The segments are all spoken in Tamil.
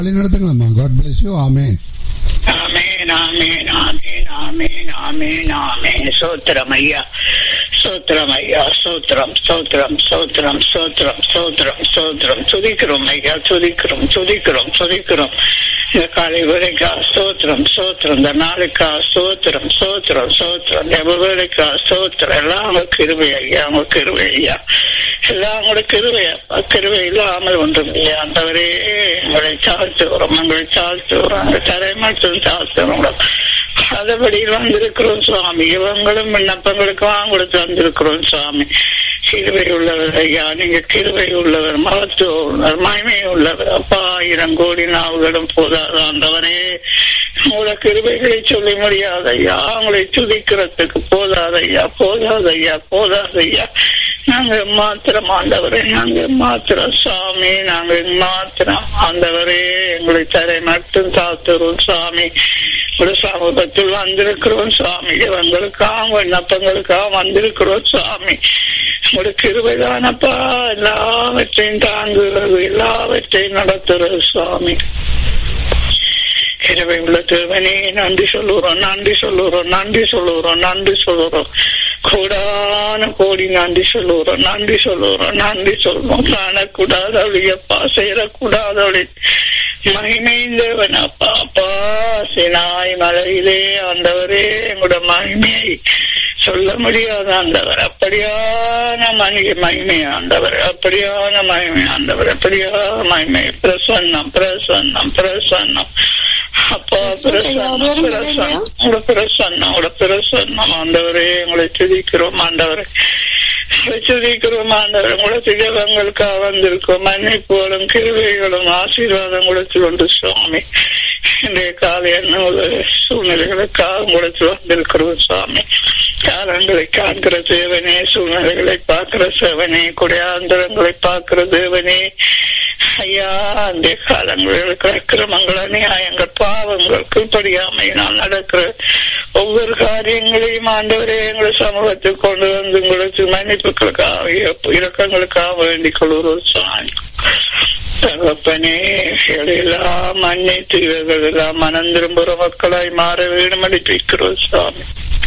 வழி நடத்துங்களம்மா God bless you amen amen amen amen amen amen amen சோத்திரம் ஐயா சோத்திரம் ஐயா சோத்திரம் சோத்திரம் சோத்திரம் சோத்திரம் சோத்திரம் சோத்திரம் துதிக்கிறோம் ஐயா துதிக்கிறோம் துதிக்கிறோம் துதிக்கிறோம் இந்த காலை வேலைக்கா சோத்திரம் சோத்திரம் இந்த நாளைக்கா சோத்திரம் சோத்திரம் சோத்திரம் எவ்வளவு வேலைக்கா சோத்திரம் எல்லாம் உங்க கிருவை ஐயா உங்க கிருவை ஐயா எல்லாம் உங்களோட கிருவை கிருவை இல்லாமல் ஒன்றும் இல்லையா அந்தவரே உங்களை தாழ்த்துகிறோம் உங்களை தாழ்த்துகிறோம் அந்த தரை மட்டும் தாழ்த்துகிறோம் அதபடியில் வந்திருக்கிறோம் சுவாமி இவங்களும் விண்ணப்பங்களுக்கும் கொடுத்து வந்திருக்கிறோம் சுவாமி கிருவை உள்ளவர் ஐயா நீங்க கிருவை உள்ளவர் மகத்துவ உள்ளவர் மகிமை உள்ளவர் அப்பா ஆயிரம் கோடி நாவுகளும் போதாது ஆண்டவனே உங்களோட கிருபைகளை சொல்ல முடியாது ஐயா உங்களை துதிக்கிறதுக்கு போதாது ஐயா போதாது ஐயா போதாது ஐயா நாங்க மாத்திரம் ஆண்டவரே நாங்க மாத்திரம் சாமி நாங்க மாத்திரம் ஆண்டவரே எங்களை தரை மட்டும் தாத்துறோம் சாமி ஒரு சமூகத்தில் வந்திருக்கிறோம் சுவாமி இவங்களுக்காக விண்ணப்பங்களுக்காக வந்திருக்கிறோம் சுவாமி ஒரு கிருபைதானப்பா எல்லாவற்றையும் தாங்குகிறது எல்லாவற்றையும் நடத்துறது சுவாமி கிருபை உள்ள தேவனே நன்றி சொல்லுறோம் நன்றி சொல்லுறோம் நன்றி சொல்லுறோம் நன்றி சொல்லுறோம் கூடான கோடி நன்றி சொல்லுறோம் நன்றி சொல்லுறோம் நன்றி சொல்லுவோம் காணக்கூடாதவளியப்பா சேரக்கூடாதவளி மகிமை தேவன் அப்பா அப்பா சினாய் மலையிலே ஆண்டவரே எங்களோட மகிமையை சொல்ல முடியாத ஆண்டவர் அப்படியான மனித மகிமை ஆண்டவர் அப்படியான மகிமை ஆண்டவர் அப்படியான மகிமை பிரசன்னம் பிரசன்னம் பிரசன்னம் அப்பா பிரசன்னம் பிரசன்னம் உங்களோட பிரசன்னம் உங்களோட பிரசன்னம் ஆண்டவரே உங்களை துதிக்கிறோம் ஆண்டவரே துதிக்கிறோம் ஆண்டவர் உங்களது ஜபங்களுக்காக வந்திருக்கோம் மன்னிப்புகளும் கிருவைகளும் ஆசீர்வாதம் கொடுத்து கொண்டு சுவாமி இன்றைய காலை என்ன சூழ்நிலைகளுக்காக கொடுத்து வந்திருக்கிறோம் சுவாமி காலங்களை காண்கிற தேவனே சூழ்நிலைகளை பார்க்கிற சேவனே குடையாந்திரங்களை பார்க்கிற தேவனே ஐயா அந்த காலங்களுக்கு அக்கிரமங்கள் அநியாயங்கள் பாவங்கள் கீழ்படியாமையினால் நடக்கிற ஒவ்வொரு காரியங்களையும் ஆண்டவரே எங்களை சமூகத்தில் கொண்டு வந்து உங்களுக்கு மன்னிப்புகளுக்காக இறக்கங்களுக்காக வேண்டிக் கொள்கிறோம் சாமி தகப்பனே எல்லாம் மன்னித்து இவர்கள் எல்லாம் மனம் திரும்புகிற மக்களாய் மாற வேண்டும் அடிப்பிக்கிறோம் சாமி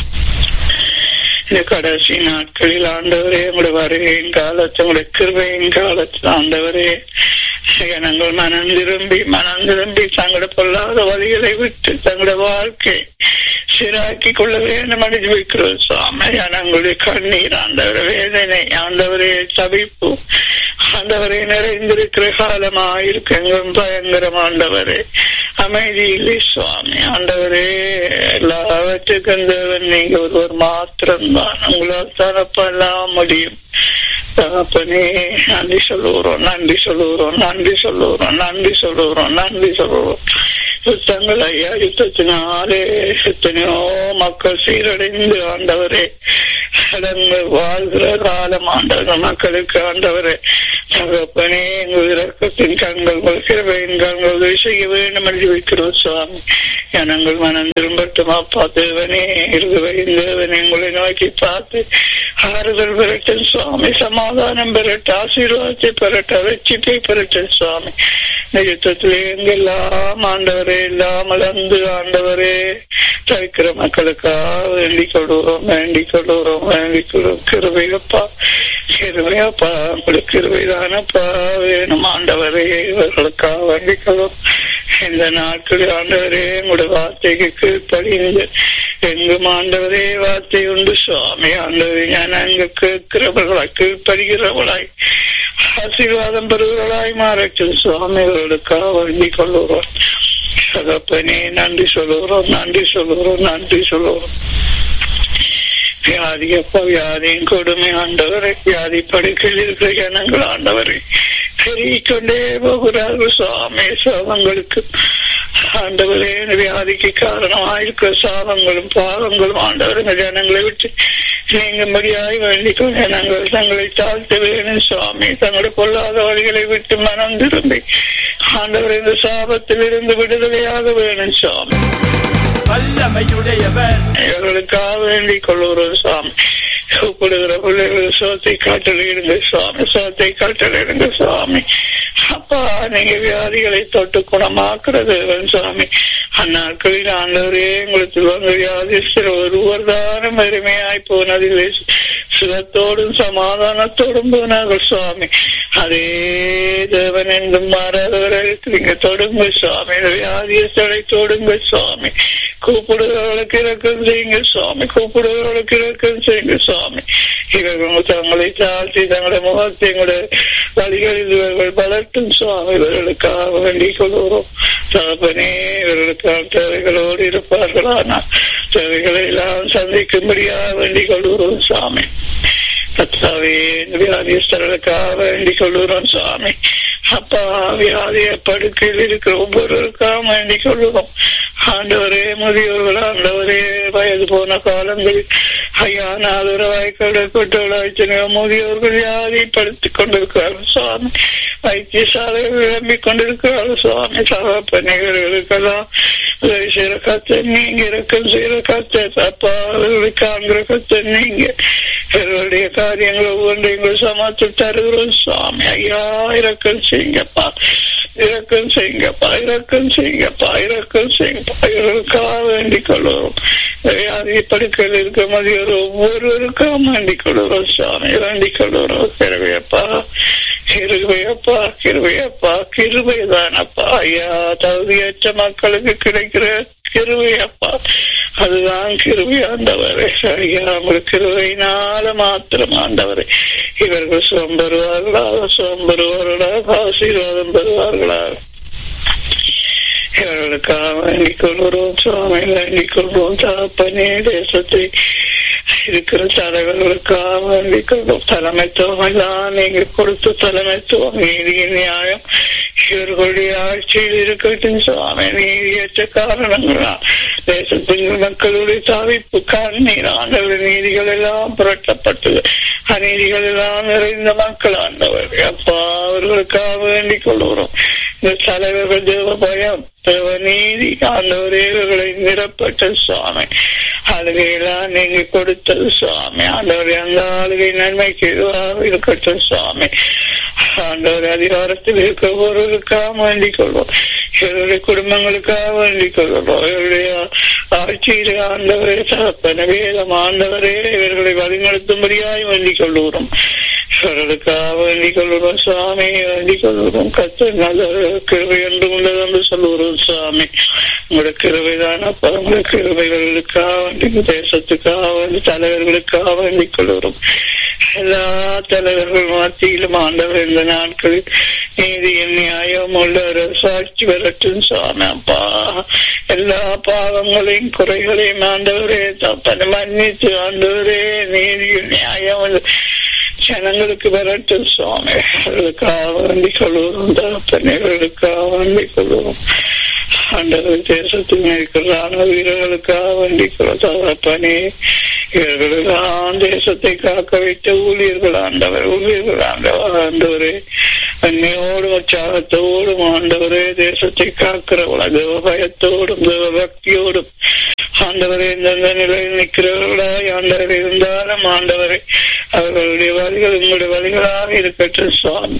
இந்த கடைசி நாட்களில் ஆண்டவரே உங்களுடைய வருகையின் காலத்து உங்களுடைய கிருபையின் காலத்தில் ஆண்டவரே ஜனங்கள் மனம் திரும்பி மனம் திரும்பி தங்களோட பொல்லாத வழிகளை விட்டு தங்களோட வாழ்க்கை சீராக்கி கொள்ள வேண்டும் அடிச்சு வைக்கிறோம் சுவாமி ஜனங்களுடைய கண்ணீர் ஆண்டவர வேதனை ஆண்டவரே தவிப்பு ஆண்டவரை நிறைந்திருக்கிற காலமா இருக்கெங்கும் பயங்கரம் ஆண்டவரே அமைதி இல்லை சுவாமி ஆண்டவரே எல்லாவற்றுக்கும் தேவன் நீங்க ஒருவர் மாத்திரம்தான் உங்களால் தரப்பெல்லாம் முடியும் தகப்பனே நன்றி சொல்லுகிறோம் நன்றி சொல்லுகிறோம் நன்றி சொல்லுகிறோம் நன்றி சொல்லுகிறோம் நன்றி சொல்லுகிறோம் யுத்தங்கள் ஐயா யுத்தத்தினாலே எத்தனையோ மக்கள் சீரடைந்து ஆண்டவரே கடந்து வாழ்கிற காலம் ஆண்டவர் மக்களுக்கு ஆண்டவரே தகப்பனே எங்கள் இறக்கத்தின் கண்கள் கிருபையின் கண்கள் உதவி செய்ய வேண்டும் என்று வைக்கிறோம் சுவாமி ஜனங்கள் மனம் திரும்பட்டும் அப்பா தேவனே இருவரின் தேவனே உங்களை நோக்கி பார்த்து ஆறுதல் பெறட்டும் சுவாமி சமாதானம் பெறட்டும் ஆசீர்வாதத்தை பெறட்டும் வெற்றிப்பை பெறட்டும் சுவாமி இந்த யுத்தத்திலே எங்கெல்லாம் ஆண்டவரே எல்லாம் வளர்ந்து ஆண்டவரே தவிக்கிற மக்களுக்காக வேண்டிக் கொள்கிறோம் வேண்டிக் கொள்கிறோம் வேண்டிக் கொள்கிறோம் கிருபையப்பா கிருபையப்பா உங்களுக்கு கிருபைதானப்பா வேணும் ஆண்டவரே இவர்களுக்காக வேண்டிக் கொள்ளும் இந்த நாட்களில் ஆண்டவரே உங்களுடைய வார்த்தைக்கு கீழ்ப்படிந்து எங்கும் ஆண்டவரே வார்த்தை உண்டு சுவாமி ஆண்டவரே நான் அங்கு கேட்கிறவர்களாய் கீழ்ப்படுகிறவர்களாய் ஆசீர்வாதம் பெறுகிறவர்களாய் மாறட்டும் சுவாமி அவர்களுக்காக வேண்டிக் கொள்ளுகிறோம் சகப்பனே நன்றி சொல்லுகிறோம் நன்றி சொல்லுகிறோம் நன்றி சொல்லுகிறோம் வியாதி அப்பா வியாதியின் கொடுமை ஆண்டவரை வியாதி படுக்கையில் இருக்கிற ஜனங்கள் ஆண்டவரை பெருகிக்கொண்டே போகிறார்கள் சுவாமி சாபங்களுக்கு ஆண்டவரே வியாதிக்கு காரணமாயிருக்கிற சாபங்களும் பாவங்களும் ஆண்டவர் இந்த ஜனங்களை விட்டு நீங்கும்படியாய் வேண்டிக்கும் ஜனங்கள் தங்களை தாழ்த்த வேணும் சுவாமி தங்களுடைய பொல்லாத வழிகளை விட்டு மனம் திரும்பி ஆண்டவர் இந்த சாபத்தில் இருந்து விடுதலையாக வேணும் சுவாமி வல்லமையுடையவர் இவர்களுக்காக வேண்டிக் கொள்கிறோம் சுவாமி கூப்பிடுகிற பிள்ளைகள் சோத்தை காட்டலிடுங்க சுவாமி சோத்தை காட்டலிடுங்க சுவாமி அப்பா நீங்க வியாதிகளை தொட்டு குணமாக்குறது சுவாமி அந்நாட்களில் ஆண்டவரே உங்களுக்கு வந்து வியாதிஸ்தர் ஒருவர் தானும் அருமையாய் போனதில்லை சுகத்தோடும் சமாதானத்தோடும் போனார்கள் சுவாமி அதே தேவன் என்றும் மாறாதவர்களுக்கு நீங்க தொடுங்க சுவாமி வியாதியஸ்தரை தொடுங்க சுவாமி கூப்பிடுகிறவர்களுக்கு இறக்கம் செய்யுங்க சுவாமி கூப்பிடுகிறவர்களுக்கு இறக்கம் செய்யுங்க சுவாமி இவர்கள் தங்களை தாழ்த்தி தங்களுடைய முகத்தை எங்களுடைய வழிகளில் இவர்கள் வளர்த்தும் சுவாமி இவர்களுக்காக வேண்டிக் கொள்கிறோம் தகப்பனே இவர்களுக்கான தேவைகளோடு இருப்பார்களானால் தேவைகளை எல்லாம் சந்திக்கும்படியாக வேண்டிக் கொள்கிறோம் சுவாமி கத்தாவே வியாதிஸ்தர்களுக்காக வேண்டிக் கொள்கிறோம் சுவாமி அப்பா வியாதிய படுக்கையில் இருக்கிற ஒவ்வொருவருக்காக வேண்டிக் கொள்கிறோம் ஆண்டவரே முதியோர்கள் ஆண்டவரே வயது போன காலங்களில் ஐயா நாதரவாய் கடற்பட்டவளாய்ச்சனையோ முதியோர்கள் வியாதிப்படுத்திக் கொண்டிருக்கிறார்கள் சுவாமி வைத்தியசாலைகள் விளம்பிக் கொண்டிருக்கிறார்கள் சுவாமி சகாப்பணிகளுக்கெல்லாம் உதவி செய்கிற கத்தை நீங்க இறக்கம் செய்கிற கத்தை அப்பா அவர்களுக்கு காண்கிற கத்தை நீங்க இவர்களுடைய காரியங்கள் ஒவ்வொன்றையும் சமாத்து தருகிறோம் சுவாமி ஐயா இறக்கம் செய்யுங்கப்பா இறக்கம் செய்யுங்கப்பா இறக்கம் செய்யுங்கப்பா இறக்கம் செய்யுங்கப்பா இவர்களுக்காக வேண்டிக் கொள்வோம் வியாதி படுக்கையில் இருக்க மதியோர் ஒவ்வொருவருக்கும் வேண்டிக் கொள்கிறோம் சுவாமி வேண்டிக் கொள்கிறோம் கிருவையப்பா கிருவையப்பா கிருவையப்பா கிருவைதானப்பா ஐயா தகுதியற்ற மக்களுக்கு கிடைக்கிற கிருவையப்பா அதுதான் கிருவை ஆண்டவரே ஐயா உங்களுக்கு கிருவையினால மாத்திரம் ஆண்டவரே இவர்கள் சுகம் பெறுவார்களா சுகம் பெறுவார்களா ஆசீர்வாதம் பெறுவார்களா இவர்களுக்காக வேண்டிக் கொள்கிறோம் சுவாமி வேண்டிக் கொள்வோம் தகப்பனே தேசத்தை இருக்கிற தலைவர்களுக்காக வேண்டிக் கொள்வோம் தலைமைத்துவம் எல்லாம் நீங்க கொடுத்த தலைமைத்துவம் நீதியின் நியாயம் இவர்களுடைய ஆட்சியில் இருக்கட்டும் சுவாமி நீதியற்ற காரணங்களால் தேசத்தின் மக்களுடைய தவிப்பு கண்ணீர் ஆண்டவர் நீதிகள் எல்லாம் புரட்டப்பட்டது அநீதிகள் எல்லாம் நிறைந்த மக்கள் ஆண்டவர் அப்பா அவர்களுக்காக வேண்டிக் கொள்கிறோம் இந்த தலைவர்கள் தேவ பயம் தேவ நீதி ஆண்டவரே இவர்களை நிரப்பட்ட சுவாமி ஆளுகையெல்லாம் நீங்க கொடுத்தது சுவாமி ஆண்டவர் அந்த ஆளுகை நன்மைக்கு இதுவாக இருக்கட்டும் சுவாமி ஆண்டவர் அதிகாரத்தில் இருக்க ஒருவருக்காக வேண்டிக் கொள்வோம் இவருடைய குடும்பங்களுக்காக வேண்டிக் கொள்வோம் இவருடைய ஆட்சியில் ஆண்டவரே தகப்பன வேதம் ஆண்டவரே இவர்களை வழிநடத்தும்படியாய் வேண்டிக் கொள்வோம் இவர்களுக்காக வேண்டிக் கொள்கிறோம் சுவாமி வேண்டிக் கொள்கிறோம் கத்து நல்ல கிருவை என்று உள்ளது என்று சொல்லுகிறோம் சுவாமி உங்களோட கிருவைதான் அப்பா உங்களோட கிருவைகளுக்காக வேண்டி தேசத்துக்காக வேண்டி தலைவர்களுக்காக வேண்டிக் கொள்கிறோம் எல்லா தலைவர்கள் மத்தியிலும் ஆண்டவர் இந்த நாட்களில் நீதியின் நியாயம் உள்ள சாட்சி வரட்டும் சுவாமி அப்பா எல்லா பாவங்களையும் குறைகளையும் ஆண்டவரே தப்பனை மன்னித்து ஆண்டவரே நீதியின் நியாயம் ஜனங்களுக்கு வரட்டும் சுவாமி அவர்களுக்காக வேண்டிக் கொள்வோம் தகப்பனைகளுக்காக வேண்டிக் கொள்வோம் ஆண்டவர் தேசத்தில் இருக்கிற ராணுவ வீரர்களுக்காக வேண்டிக் கொள்வோம் தகப்பனே இவர்களெல்லாம் தேசத்தை காக்க வைத்த ஊழியர்கள் ஆண்டவர் ஊழியர்கள் ஆண்டவர் ஆண்டவரே அன்னையோடும் உற்சாகத்தோடும் ஆண்டவரே தேசத்தை காக்கிறவளா தேவ பயத்தோடும் தேவ பக்தியோடும் ஆண்டவரே எந்தெந்த நிலையில் நிற்கிறவர்களாய் ஆண்டவர் இருந்தாலும் ஆண்டவரை அவர்களுடைய வழிகள் உங்களுடைய வழிகளாக இருக்கட்டும் சுவாமி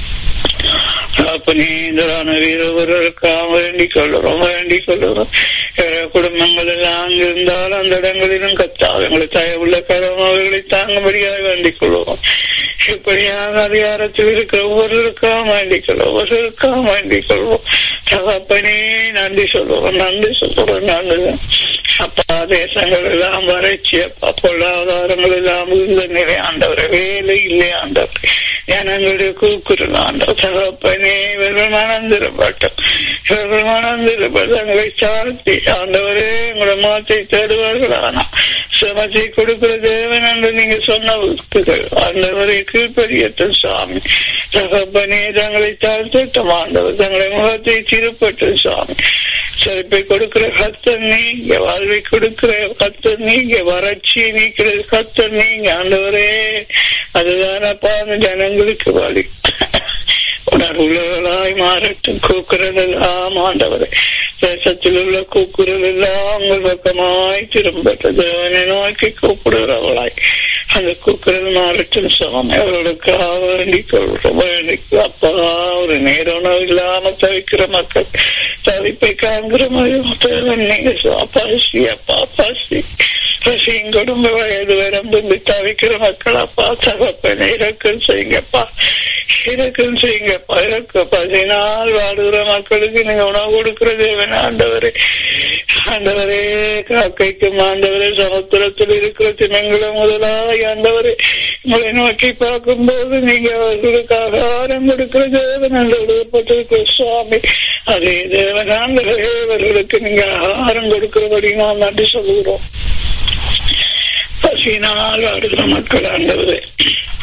அப்பனீந்தரான வீரவர்களுக்காக வேண்டிக் கொள்ளுறோம் வேண்டிக் கொள்ளுறோம் குடும்பங்கள் எல்லாம் அங்கிருந்தாலும் அந்த இடங்களிலும் கத்தாது எங்களை தயவுள்ள கரம் அவர்களை தாங்கும்படியாக வேண்டிக் கொள்வோம் இப்படியாக அதிகாரத்தில் இருக்கிற ஒவ்வொருவருக்காக வேண்டிக் கொள்வோம் ஒவ்வொருவருக்காக வேண்டிக் கொள்வோம் தகப்பனே நன்றி சொல்லுவோம் நன்றி சொல்லுவோம் நன்றி அப்பா தேசங்கள் எல்லாம் வறட்சி அப்பா பொருளாதாரங்கள் எல்லாம் இருந்த நிலை ஆண்டவர் வேலை இல்லை ஆண்டவர் ஜனங்களுடைய கூக்குரல் ஆண்டவர் தகப்பனே இவர்கள் மனந்திரப்பட்டோம் இவர்கள் மனந்திரப்பட்டு தங்களை சார்த்தி ஆண்டவரே உங்களோட மாத்தை தருவார்கள் ஆனா சமத்தை கொடுக்கிற தேவன் என்று நீங்க சொன்ன வாக்குகள் ஆண்டவரை கீழ்படியட்டும் சுவாமி தகப்பனே தங்களை தாழ்த்தட்டும் ஆண்டவர் தங்களை முகத்தை திருப்பட்டும் சுவாமி செழிப்பை கொடுக்கிற கத்தர் நீங்க வாழ்வை கொடுக்கிற கத்தர் நீங்க வறட்சி நீக்கிற கத்தர் நீங்க ஆண்டவரே அதுதானப்பா அந்த ஜனங்களுக்கு வழி உணர்வுள்ளவர்களாய் மாறட்டும் கூக்குரல் எல்லாம் ஆண்டவரே தேசத்தில் உள்ள கூக்குரல் எல்லாம் உங்கள் பக்கமாய் திரும்பட்ட தேவனை நோக்கி கூப்பிடுகிறவளாய் அந்த குக்கரல் மாறட்டும் சுவாமி அவர்களுக்காக வேண்டிக் கொள்றோம் வேண்டிக் அப்பா ஒரு நேரம் உணவு இல்லாம தவிக்கிற மக்கள் தவிப்பை காண்கிற மாதிரி நீங்க பசி அப்பா பசி பசியும் குடும்ப வயது வரம்பு தவிக்கிற மக்கள் அப்பா தகப்பன் இறக்கம் செய்யுங்கப்பா இறக்கம் செய்யுங்கப்பா இறக்க பதினால் வாடுகிற மக்களுக்கு நீங்க உணவு கொடுக்கிற தேவன் ஆண்டவரே ஆண்டவரே காக்கைக்கும் ஆண்டவரே சமுத்திரத்தில் இருக்கிற தினங்களும் முதலாய் ஆண்டவரே உங்களை நோக்கி பார்க்கும்போது நீங்க அவர்களுக்கு ஆகாரம் கொடுக்கிற தேவன் என்று எழுதப்பட்டிருக்கிற சுவாமி அதே தேவன் ஆண்டவரே அவர்களுக்கு நீங்க ஆகாரம் கொடுக்கிறபடி நாம் நன்றி சொல்லுகிறோம் பசியினால் வாடுகிற மக்கள் ஆண்டவரே